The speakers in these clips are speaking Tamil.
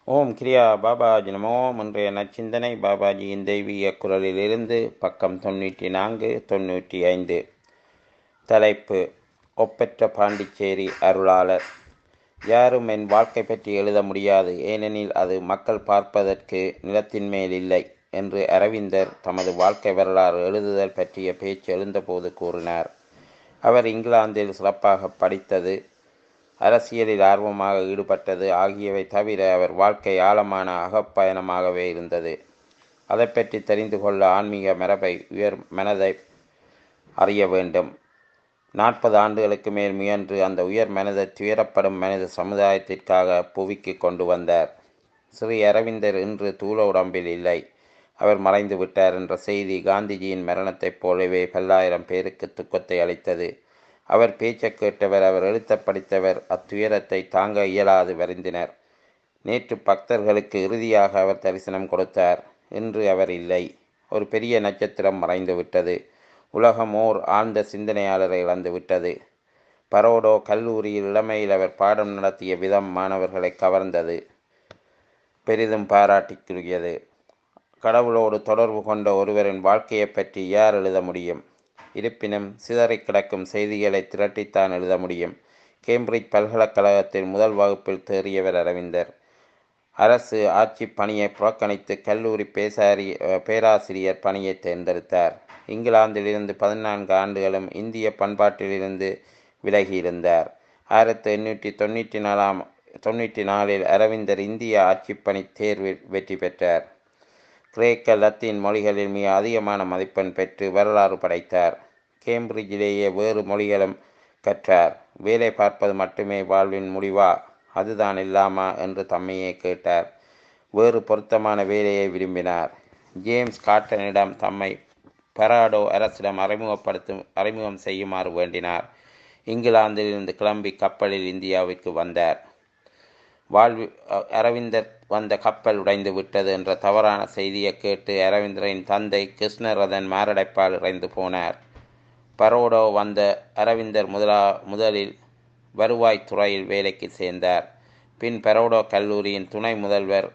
ஓம் கிரியா பாபாஜி நமோ இன்றைய நச்சிந்தனை பாபாஜியின் தெய்வீக குரலிலிருந்து பக்கம் தொண்ணூற்றி நான்கு தொண்ணூற்றி ஐந்து தலைப்பு ஒப்பற்ற பாண்டிச்சேரி அருளாளர் யாரும் என் வாழ்க்கை பற்றி எழுத முடியாது ஏனெனில் அது மக்கள் பார்ப்பதற்கு நிலத்தின் மேல் இல்லை என்று அரவிந்தர் தமது வாழ்க்கை வரலாறு எழுதுதல் பற்றிய பேச்சு எழுந்தபோது கூறினார் அவர் இங்கிலாந்தில் சிறப்பாக படித்தது அரசியலில் ஆர்வமாக ஈடுபட்டது ஆகியவை தவிர அவர் வாழ்க்கை ஆழமான அகப்பயணமாகவே இருந்தது அதை பற்றி தெரிந்து கொள்ள ஆன்மீக மரபை உயர் மனதை அறிய வேண்டும் நாற்பது ஆண்டுகளுக்கு மேல் முயன்று அந்த உயர் மனதை துயரப்படும் மனித சமுதாயத்திற்காக புவிக்கு கொண்டு வந்தார் ஸ்ரீ அரவிந்தர் இன்று தூள உடம்பில் இல்லை அவர் மறைந்து விட்டார் என்ற செய்தி காந்திஜியின் மரணத்தைப் போலவே பல்லாயிரம் பேருக்கு துக்கத்தை அளித்தது அவர் பேச்சை கேட்டவர் அவர் எழுத்த படித்தவர் அத்துயரத்தை தாங்க இயலாது வருந்தினர் நேற்று பக்தர்களுக்கு இறுதியாக அவர் தரிசனம் கொடுத்தார் இன்று அவர் இல்லை ஒரு பெரிய நட்சத்திரம் மறைந்து விட்டது உலகம் ஓர் ஆழ்ந்த சிந்தனையாளரை இழந்து விட்டது பரோடோ கல்லூரியில் இளமையில் அவர் பாடம் நடத்திய விதம் மாணவர்களை கவர்ந்தது பெரிதும் பாராட்டிக்குரியது கடவுளோடு தொடர்பு கொண்ட ஒருவரின் வாழ்க்கையை பற்றி யார் எழுத முடியும் இருப்பினும் சிதறி கிடக்கும் செய்திகளை திரட்டித்தான் எழுத முடியும் கேம்பிரிட்ஜ் பல்கலைக்கழகத்தில் முதல் வகுப்பில் தேறியவர் அரவிந்தர் அரசு ஆட்சி பணியை புறக்கணித்து கல்லூரி பேசாரி பேராசிரியர் பணியை தேர்ந்தெடுத்தார் இங்கிலாந்திலிருந்து பதினான்கு ஆண்டுகளும் இந்திய பண்பாட்டிலிருந்து விலகியிருந்தார் ஆயிரத்தி எண்ணூற்றி தொண்ணூற்றி நாலாம் தொண்ணூற்றி நாலில் அரவிந்தர் இந்திய ஆட்சிப்பணி தேர்வில் வெற்றி பெற்றார் கிரேக்க லத்தீன் மொழிகளில் மிக அதிகமான மதிப்பெண் பெற்று வரலாறு படைத்தார் கேம்பிரிட்ஜிலேயே வேறு மொழிகளும் கற்றார் வேலை பார்ப்பது மட்டுமே வாழ்வின் முடிவா அதுதான் இல்லாமா என்று தம்மையே கேட்டார் வேறு பொருத்தமான வேலையை விரும்பினார் ஜேம்ஸ் காட்டனிடம் தம்மை பராடோ அரசிடம் அறிமுகப்படுத்தும் அறிமுகம் செய்யுமாறு வேண்டினார் இங்கிலாந்திலிருந்து கிளம்பி கப்பலில் இந்தியாவிற்கு வந்தார் வாழ்வி அரவிந்தர் வந்த கப்பல் உடைந்து விட்டது என்ற தவறான செய்தியை கேட்டு அரவிந்தரின் தந்தை கிருஷ்ணரதன் மாரடைப்பால் இறைந்து போனார் பரோடோ வந்த அரவிந்தர் முதலா முதலில் வருவாய்த்துறையில் வேலைக்கு சேர்ந்தார் பின் பரோடோ கல்லூரியின் துணை முதல்வர்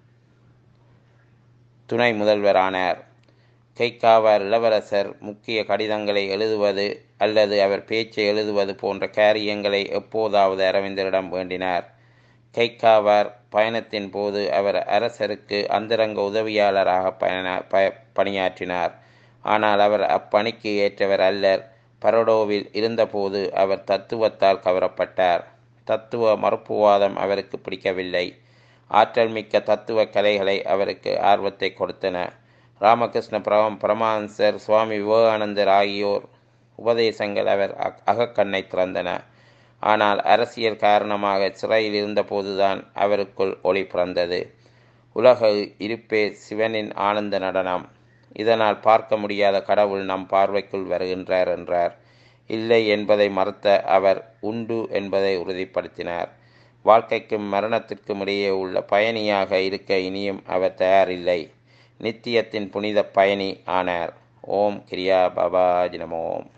துணை முதல்வர் ஆனார் கைக்காவார் இளவரசர் முக்கிய கடிதங்களை எழுதுவது அல்லது அவர் பேச்சை எழுதுவது போன்ற காரியங்களை எப்போதாவது அரவிந்தரிடம் வேண்டினார் கைக்காவார் பயணத்தின் போது அவர் அரசருக்கு அந்தரங்க உதவியாளராக பயண ப பணியாற்றினார் ஆனால் அவர் அப்பணிக்கு ஏற்றவர் அல்லர் பரோடோவில் இருந்தபோது அவர் தத்துவத்தால் கவரப்பட்டார் தத்துவ மறுப்புவாதம் அவருக்கு பிடிக்கவில்லை ஆற்றல் மிக்க தத்துவ கலைகளை அவருக்கு ஆர்வத்தை கொடுத்தன ராமகிருஷ்ண பிரம பிரமான்சர் சுவாமி விவேகானந்தர் ஆகியோர் உபதேசங்கள் அவர் அகக்கண்ணை திறந்தன ஆனால் அரசியல் காரணமாக சிறையில் இருந்தபோதுதான் அவருக்குள் ஒளி பிறந்தது உலக இருப்பே சிவனின் ஆனந்த நடனம் இதனால் பார்க்க முடியாத கடவுள் நம் பார்வைக்குள் வருகின்றார் என்றார் இல்லை என்பதை மறுத்த அவர் உண்டு என்பதை உறுதிப்படுத்தினார் வாழ்க்கைக்கும் மரணத்திற்கும் இடையே உள்ள பயணியாக இருக்க இனியும் அவர் தயாரில்லை நித்தியத்தின் புனித பயணி ஆனார் ஓம் கிரியா பாபாஜி நமோம்